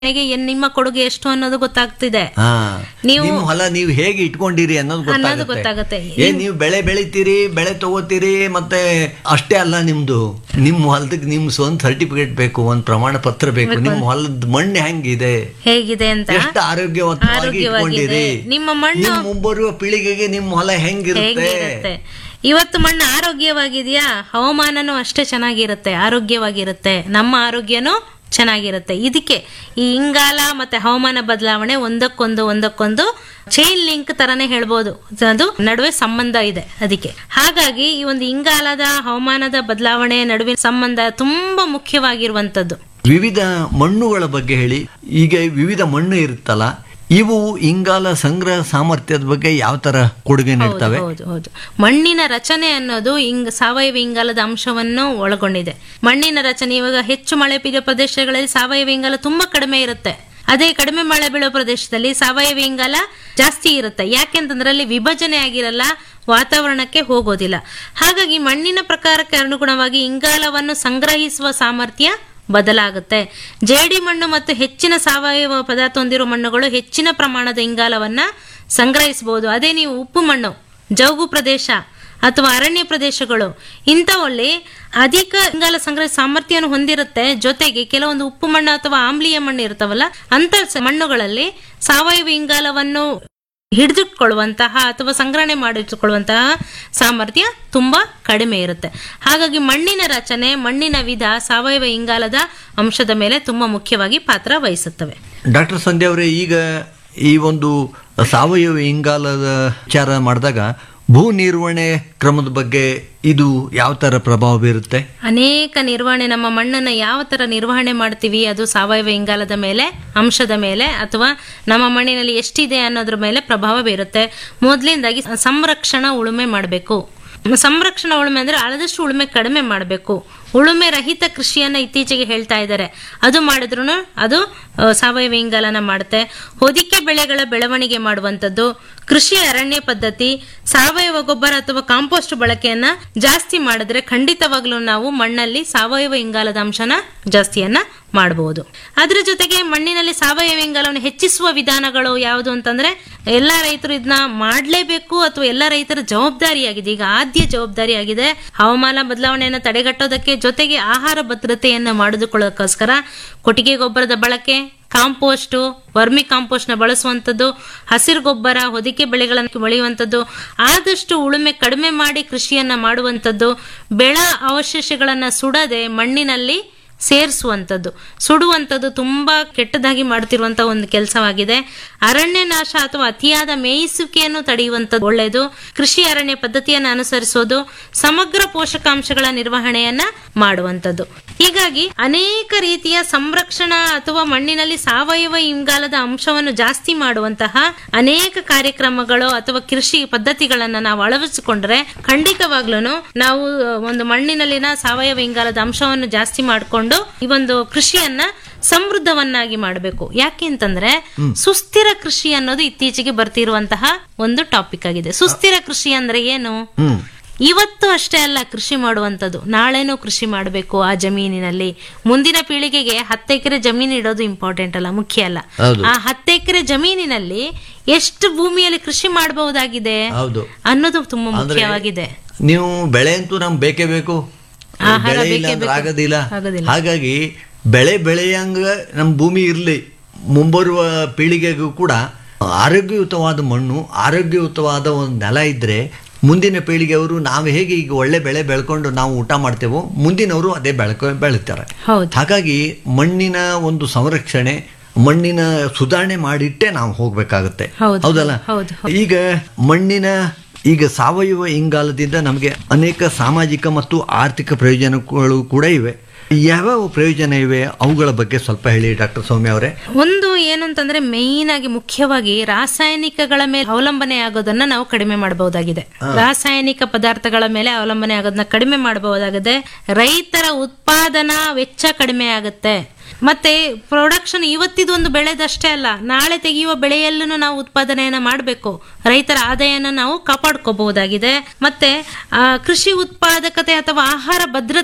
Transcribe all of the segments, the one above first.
ನನಗೆ ಏನ್ ನಿಮ್ಮ ಕೊಡುಗೆ ಎಷ್ಟು ಅನ್ನೋದು ಗೊತ್ತಾಗ್ತಿದೆ ಹಾ ನೀವು- ನಿಮ್ಮ ಹೊಲ ನೀವು ಹೇಗೆ ಇಟ್ಕೊಂಡಿರಿ ಅನ್ನೋದು ಅನ್ನೋದು ಗೊತ್ತಾಗುತ್ತೆ ಗೊತ್ತಾಗುತ್ತೆ. ಏನ್ ನೀವು ಬೆಳೆ ಬೆಳಿತೀರಿ ಬೆಳೆ ತಗೋತೀರಿ ಮತ್ತೆ ಅಷ್ಟೇ ಅಲ್ಲ ನಿಮ್ದು ನಿಮ್ಮ ಹೊಲದಕ್ಕೆ ನಿಮ್ ಸ್ವಂತ ಸರ್ಟಿಫಿಕೇಟ್ ಬೇಕು ಒಂದ್ ಪ್ರಮಾಣ ಪತ್ರ ಬೇಕು ನಿಮ್ಮ ಹೊಲದ ಮಣ್ಣು ಹೆಂಗಿದೆ ಹೇಗಿದೆ ಅಂತ ಎಷ್ಟು ಆರೋಗ್ಯವಂತವಾಗಿ ಆರೋಗ್ಯವಾಗಿದೆ. ಇಟ್ಕೊಂಡಿರಿ ನಿಮ್ಮ ಮಣ್ಣು ನಿಮ್ಮ ಮುಂಬರುವ ಪೀಳಿಗೆಗೆ ನಿಮ್ಮ ಹೊಲ ಹೆಂಗಿರುತ್ತೆ ಹೇಗಿರುತ್ತೆ ಇವತ್ತು ಮಣ್ಣು ಆರೋಗ್ಯವಾಗಿದೆಯಾ ಹವಾಮಾನನೂ ಅಷ್ಟೇ ಚೆನ್ನಾಗಿರುತ್ತೆ ಆರೋಗ್ಯವಾಗಿರುತ್ತೆ ನಮ್ಮ ಆರೋಗ್ಯನೂ ಚೆನ್ನಾಗಿರುತ್ತೆ ಇದಕ್ಕೆ ಈ ಇಂಗಾಲ ಮತ್ತೆ ಹವಾಮಾನ ಬದಲಾವಣೆ ಒಂದಕ್ಕೊಂದು ಒಂದಕ್ಕೊಂದು ಚೈನ್ ಲಿಂಕ್ ತರನೇ ಹೇಳ್ಬೋದು ಅದು ನಡುವೆ ಸಂಬಂಧ ಇದೆ ಅದಕ್ಕೆ ಹಾಗಾಗಿ ಈ ಒಂದು ಇಂಗಾಲದ ಹವಾಮಾನದ ಬದಲಾವಣೆ ನಡುವಿನ ಸಂಬಂಧ ತುಂಬಾ ಮುಖ್ಯವಾಗಿರುವಂತದ್ದು ವಿವಿಧ ಮಣ್ಣುಗಳ ಬಗ್ಗೆ ಹೇಳಿ ಈಗ ವಿವಿಧ ಮಣ್ಣು ಇರುತ್ತಲ್ಲ ಇವು ಇಂಗಾಲ ಸಂಗ್ರಹ ಸಾಮರ್ಥ್ಯದ ಬಗ್ಗೆ ಯಾವ ತರ ಕೊಡುಗೆ ನೀಡ್ತವೆ ಹೌದು ಹೌದು ಮಣ್ಣಿನ ರಚನೆ ಅನ್ನೋದು ಇಂಗ್ ಸಾವಯವ ಇಂಗಾಲದ ಅಂಶವನ್ನು ಒಳಗೊಂಡಿದೆ ಮಣ್ಣಿನ ರಚನೆ ಇವಾಗ ಹೆಚ್ಚು ಮಳೆ ಬೀಳೋ ಪ್ರದೇಶಗಳಲ್ಲಿ ಸಾವಯವ ಇಂಗಾಲ ತುಂಬಾ ಕಡಿಮೆ ಇರುತ್ತೆ ಅದೇ ಕಡಿಮೆ ಮಳೆ ಬೀಳೋ ಪ್ರದೇಶದಲ್ಲಿ ಸಾವಯವ ಇಂಗಾಲ ಜಾಸ್ತಿ ಇರುತ್ತೆ ಯಾಕೆಂತಂದ್ರೆ ಅಲ್ಲಿ ವಿಭಜನೆ ಆಗಿರಲ್ಲ ವಾತಾವರಣಕ್ಕೆ ಹೋಗೋದಿಲ್ಲ ಹಾಗಾಗಿ ಮಣ್ಣಿನ ಪ್ರಕಾರಕ್ಕೆ ಅನುಗುಣವಾಗಿ ಇಂಗಾಲವನ್ನು ಸಂಗ್ರಹಿಸುವ ಸಾಮರ್ಥ್ಯ ಬದಲಾಗುತ್ತೆ ಜೇಡಿ ಮಣ್ಣು ಮತ್ತು ಹೆಚ್ಚಿನ ಸಾವಯವ ಪದಾರ್ಥ ಹೊಂದಿರುವ ಮಣ್ಣುಗಳು ಹೆಚ್ಚಿನ ಪ್ರಮಾಣದ ಇಂಗಾಲವನ್ನ ಸಂಗ್ರಹಿಸಬಹುದು ಅದೇ ನೀವು ಉಪ್ಪು ಮಣ್ಣು ಜೌಗು ಪ್ರದೇಶ ಅಥವಾ ಅರಣ್ಯ ಪ್ರದೇಶಗಳು ಇಂಥವಲ್ಲಿ ಅಧಿಕ ಇಂಗಾಲ ಸಂಗ್ರಹ ಸಾಮರ್ಥ್ಯವನ್ನು ಹೊಂದಿರುತ್ತೆ ಜೊತೆಗೆ ಕೆಲವೊಂದು ಉಪ್ಪು ಮಣ್ಣು ಅಥವಾ ಆಮ್ಲೀಯ ಮಣ್ಣು ಇರ್ತಾವಲ್ಲ ಅಂತ ಸ- ಮಣ್ಣುಗಳಲ್ಲಿ ಸಾವಯವ ಇಂಗಾಲವನ್ನು ಹಿಡಿದಿಟ್ಕೊಳ್ಳುವಂತಹ ಅಥವಾ ಸಂಗ್ರಹಣೆ ಮಾಡಿಟ್ಟುಕೊಳ್ಳುವಂತಹ ಸಾಮರ್ಥ್ಯ ತುಂಬಾ ಕಡಿಮೆ ಇರುತ್ತೆ ಹಾಗಾಗಿ ಮಣ್ಣಿನ ರಚನೆ ಮಣ್ಣಿನ ವಿಧ ಸಾವಯವ ಇಂಗಾಲದ ಅಂಶದ ಮೇಲೆ ತುಂಬಾ ಮುಖ್ಯವಾಗಿ ಪಾತ್ರ ವಹಿಸುತ್ತವೆ ಡಾಕ್ಟರ್ ಸಂಧ್ಯಾ ಅವರೇ ಈಗ ಈ ಒಂದು ಸಾವಯವ ಇಂಗಾಲದ ವಿಚಾರ ಮಾಡಿದಾಗ ಭೂ ನಿರ್ವಹಣೆ ಕ್ರಮದ ಬಗ್ಗೆ ಇದು ಯಾವ ತರ ಪ್ರಭಾವ ಬೀರುತ್ತೆ ಅನೇಕ ನಿರ್ವಹಣೆ ನಮ್ಮ ಮಣ್ಣನ್ನು ಯಾವ ತರ ನಿರ್ವಹಣೆ ಮಾಡ್ತೀವಿ ಅದು ಸಾವಯವ ಇಂಗಾಲದ ಮೇಲೆ ಅಂಶದ ಮೇಲೆ ಅಥವಾ ನಮ್ಮ ಮಣ್ಣಿನಲ್ಲಿ ಎಷ್ಟಿದೆ ಅನ್ನೋದ್ರ ಮೇಲೆ ಪ್ರಭಾವ ಬೀರುತ್ತೆ ಮೊದಲಿಂದಾಗಿ ಸಂರಕ್ಷಣಾ ಉಳುಮೆ ಮಾಡಬೇಕು ಸಂರಕ್ಷಣಾ ಉಳುಮೆ ಅಂದ್ರೆ ಆದಷ್ಟು ಉಳುಮೆ ಕಡಿಮೆ ಮಾಡಬೇಕು ಉಳುಮೆ ರಹಿತ ಕೃಷಿಯನ್ನ ಇತ್ತೀಚೆಗೆ ಹೇಳ್ತಾ ಇದ್ದಾರೆ ಅದು ಮಾಡಿದ್ರು ಅದು ಆ, ಸಾವಯವ ಇಂಗಾಲನ ಮಾಡುತ್ತೆ ಹೊದಿಕೆ ಬೆಳೆಗಳ ಬೆಳವಣಿಗೆ ಮಾಡುವಂಥದ್ದು ಕೃಷಿ ಅರಣ್ಯ ಪದ್ಧತಿ ಸಾವಯವ ಗೊಬ್ಬರ ಅಥವಾ ಕಾಂಪೋಸ್ಟ್ ಬಳಕೆಯನ್ನ ಜಾಸ್ತಿ ಮಾಡಿದ್ರೆ ಖಂಡಿತವಾಗ್ಲೂ ನಾವು ಮಣ್ಣಲ್ಲಿ ಸಾವಯವ ಇಂಗಾಲದ ಅಂಶನ ಜಾಸ್ತಿಯನ್ನ ಮಾಡಬಹುದು ಅದ್ರ ಜೊತೆಗೆ ಮಣ್ಣಿನಲ್ಲಿ ಸಾವಯವ ಇಂಗಾಲವನ್ನು ಹೆಚ್ಚಿಸುವ ವಿಧಾನಗಳು ಯಾವುದು ಅಂತಂದ್ರೆ ಎಲ್ಲಾ ರೈತರು ಇದನ್ನ ಮಾಡ್ಲೇಬೇಕು ಅಥವಾ ಎಲ್ಲಾ ರೈತರ ಜವಾಬ್ದಾರಿಯಾಗಿದೆ ಈಗ ಆದ್ಯ ಜವಾಬ್ದಾರಿಯಾಗಿದೆ ಹವಾಮಾನ ಬದಲಾವಣೆಯನ್ನು ತಡೆಗಟ್ಟೋದಕ್ಕೆ ಜೊತೆಗೆ ಆಹಾರ ಭದ್ರತೆಯನ್ನು ಮಾಡಿದುಕೊಳ್ಳೋದಕ್ಕೋಸ್ಕರ ಕೊಟ್ಟಿಗೆ ಗೊಬ್ಬರದ ಬಳಕೆ ಕಾಂಪೋಸ್ಟ್ ವರ್ಮಿ ಕಾಂಪೋಸ್ಟ್ ನ ಬಳಸುವಂಥದ್ದು ಹಸಿರು ಗೊಬ್ಬರ ಹೊದಿಕೆ ಬೆಳೆಗಳನ್ನು ಬೆಳೆಯುವಂಥದ್ದು ಆದಷ್ಟು ಉಳುಮೆ ಕಡಿಮೆ ಮಾಡಿ ಕೃಷಿಯನ್ನ ಮಾಡುವಂಥದ್ದು ಬೆಳ ಅವಶೇಷಗಳನ್ನ ಸುಡದೆ ಮಣ್ಣಿನಲ್ಲಿ ಸೇರಿಸುವಂಥದ್ದು ಸುಡುವಂಥದ್ದು ತುಂಬಾ ಕೆಟ್ಟದಾಗಿ ಮಾಡ್ತಿರುವಂತಹ ಒಂದು ಕೆಲಸವಾಗಿದೆ ಅರಣ್ಯ ನಾಶ ಅಥವಾ ಅತಿಯಾದ ಮೇಯಿಸುವಿಕೆಯನ್ನು ತಡೆಯುವಂಥದ್ದು ಒಳ್ಳೆಯದು ಕೃಷಿ ಅರಣ್ಯ ಪದ್ಧತಿಯನ್ನು ಅನುಸರಿಸೋದು ಸಮಗ್ರ ಪೋಷಕಾಂಶಗಳ ನಿರ್ವಹಣೆಯನ್ನ ಮಾಡುವಂಥದ್ದು ಹೀಗಾಗಿ ಅನೇಕ ರೀತಿಯ ಸಂರಕ್ಷಣಾ ಅಥವಾ ಮಣ್ಣಿನಲ್ಲಿ ಸಾವಯವ ಇಂಗಾಲದ ಅಂಶವನ್ನು ಜಾಸ್ತಿ ಮಾಡುವಂತಹ ಅನೇಕ ಕಾರ್ಯಕ್ರಮಗಳು ಅಥವಾ ಕೃಷಿ ಪದ್ಧತಿಗಳನ್ನ ನಾವು ಅಳವಡಿಸಿಕೊಂಡ್ರೆ ಖಂಡಿತವಾಗ್ಲೂ ನಾವು ಒಂದು ಮಣ್ಣಿನಲ್ಲಿನ ಸಾವಯವ ಇಂಗಾಲದ ಅಂಶವನ್ನು ಜಾಸ್ತಿ ಮಾಡಿಕೊಂಡು ಈ ಒಂದು ಕೃಷಿಯನ್ನ ಸಮೃದ್ಧವನ್ನಾಗಿ ಮಾಡಬೇಕು ಯಾಕೆ ಅಂತಂದ್ರೆ ಸುಸ್ಥಿರ ಕೃಷಿ ಅನ್ನೋದು ಇತ್ತೀಚೆಗೆ ಬರ್ತಿರುವಂತಹ ಒಂದು ಟಾಪಿಕ್ ಆಗಿದೆ ಸುಸ್ಥಿರ ಕೃಷಿ ಅಂದ್ರೆ ಏನು ಹ್ಮ್ ಇವತ್ತು ಅಷ್ಟೇ ಅಲ್ಲ ಕೃಷಿ ಮಾಡುವಂಥದ್ದು ನಾಳೆನೂ ಕೃಷಿ ಮಾಡಬೇಕು ಆ ಜಮೀನಿನಲ್ಲಿ ಮುಂದಿನ ಪೀಳಿಗೆಗೆ ಹತ್ತು ಎಕರೆ ಜಮೀನು ಇಡೋದು ಇಂಪಾರ್ಟೆಂಟ್ ಅಲ್ಲ ಮುಖ್ಯ ಅಲ್ಲ ಹೌದು. ಆ ಹತ್ತು ಎಕರೆ ಜಮೀನಿನಲ್ಲಿ ಎಷ್ಟು ಭೂಮಿಯಲ್ಲಿ ಕೃಷಿ ಮಾಡಬಹುದಾಗಿದೆ ಹೌದು ಅನ್ನೋದು ತುಂಬಾ ಅಂದ್ರೆ ಮುಖ್ಯವಾಗಿದೆ ನೀವು ಬೆಳೆ ಅಂತೂ ನಮ್ಗೆ ಬೇಕೇ ಬೇಕು ಆಹಾರ ಬೆಳೆ ಇಲ್ಲ ಬೇಕೇ ಅಂದ್ರೆ ಬೇಕು. ಆಗೋದಿಲ್ಲ ಆಗೋದಿಲ್ಲ. ಹಾಗಾಗಿ ಬೆಳೆ ಬೆಳೆಯಂಗ ನಮ್ಮ ಭೂಮಿ ಇರಲಿ ಮುಂಬರುವ ಪೀಳಿಗೆಗೂ ಕೂಡ ಆರೋಗ್ಯಯುತವಾದ ಮಣ್ಣು ಆರೋಗ್ಯಯುತವಾದ ಒಂದು ನೆಲ ಇದ್ರೆ ಮುಂದಿನ ಪೀಳಿಗೆಯವರು ನಾವು ಹೇಗೆ ಈಗ ಒಳ್ಳೆ ಬೆಳೆ ಬೆಳ್ಕೊಂಡು ನಾವು ಊಟ ಮಾಡ್ತೇವೋ ಮುಂದಿನವರು ಅದೇ ಬೆಳ್ಕೊ ಬೆಳಿತಾರೆ ಹೌದು ಹಾಗಾಗಿ ಮಣ್ಣಿನ ಒಂದು ಸಂರಕ್ಷಣೆ ಮಣ್ಣಿನ ಸುಧಾರಣೆ ಮಾಡಿಟ್ಟೆ ನಾವು ಹೋಗ್ಬೇಕಾಗತ್ತೆ ಹೌದು, ಹೌದಲ್ಲ ಹೌದು, ಈಗ ಮಣ್ಣಿನ ಈಗ ಸಾವಯವ ಇಂಗಾಲದಿಂದ ನಮಗೆ ಅನೇಕ ಸಾಮಾಜಿಕ ಮತ್ತು ಆರ್ಥಿಕ ಪ್ರಯೋಜನಗಳು ಕೂಡ ಇವೆ ಯಾವ್ಯಾವ ಪ್ರಯೋಜನ ಇವೆ ಅವುಗಳ ಬಗ್ಗೆ ಸ್ವಲ್ಪ ಹೇಳಿ ಡಾಕ್ಟರ್ ಸೌಮ್ಯ ಅವರೇ ಒಂದು ಏನು ಅಂತಂದ್ರೆ ಮೇಯ್ನ್ ಆಗಿ ಮುಖ್ಯವಾಗಿ ರಾಸಾಯನಿಕಗಳ ಮೇಲೆ ಅವಲಂಬನೆ ಆಗೋದನ್ನ ನಾವು ಕಡಿಮೆ ಮಾಡಬಹುದಾಗಿದೆ ರಾಸಾಯನಿಕ ಪದಾರ್ಥಗಳ ಮೇಲೆ ಅವಲಂಬನೆ ಆಗೋದನ್ನ ಕಡಿಮೆ ಮಾಡಬಹುದಾಗಿದೆ ರೈತರ ಉತ್ಪಾದನಾ ವೆಚ್ಚ ಕಡಿಮೆ ಆಗುತ್ತೆ ಮತ್ತೆ ಪ್ರೊಡಕ್ಷನ್ ಇವತ್ತಿದು ಒಂದು ಬೆಳೆದಷ್ಟೇ ಅಲ್ಲ ನಾಳೆ ತೆಗೆಯುವ ಬೆಳೆಯಲ್ಲೂ ನಾವು ಉತ್ಪಾದನೆಯನ್ನ ಮಾಡಬೇಕು ರೈತರ ಆದಾಯನ ನಾವು ಕಾಪಾಡ್ಕೋಬಹುದಾಗಿದೆ ಮತ್ತೆ ಆ, ಕೃಷಿ ಉತ್ಪಾದಕತೆ ಅಥವಾ ಆಹಾರ ಭದ್ರತೆ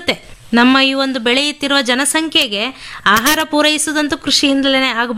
ನಮ್ಮ ಈ ಒಂದು ಬೆಳೆಯುತ್ತಿರುವ ಜನಸಂಖ್ಯೆಗೆ ಆಹಾರ ಪೂರೈಸುವುದಂತೂ ಕೃಷಿಯಿಂದಲೇ ಆಗಬೇಕು